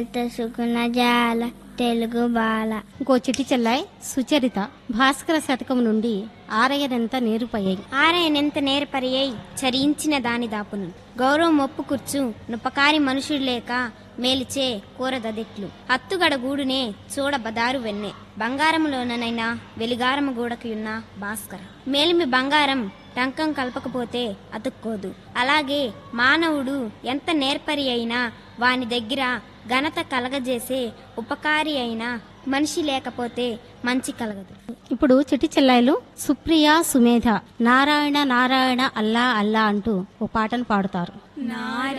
సుగుణ జాల తెలుగు బాల ఇంకో చిటి చెల్లాయ్ సుచరిత భాస్కర శతకం నుండి ఆరయ్యనెంత నేరుపయ్యాయి ఆరయనెంత నేర్పరియై చరించిన దాని దాపును గౌరవం ఒప్పు కూర్చు నుపకారి మనుషుడు లేక మేలిచే కూరదదెట్లు అత్తుగడ గూడునే చూడ బదారు వెన్నె బంగారములోననైనా వెలిగారము గూడకుయున్న భాస్కర మేలిమి బంగారం టంకం కలపకపోతే అతుక్కోదు అలాగే మానవుడు ఎంత నేర్పరి అయినా వాని దగ్గర ఘనత కలగజేసే ఉపకారి అయినా మనిషి లేకపోతే మంచి కలగదు ఇప్పుడు చిటి చెల్లాయిలు సుప్రియ సుమేధ నారాయణ నారాయణ అల్లా అల్లా అంటూ ఓ పాటను పాడుతారు నారాయణ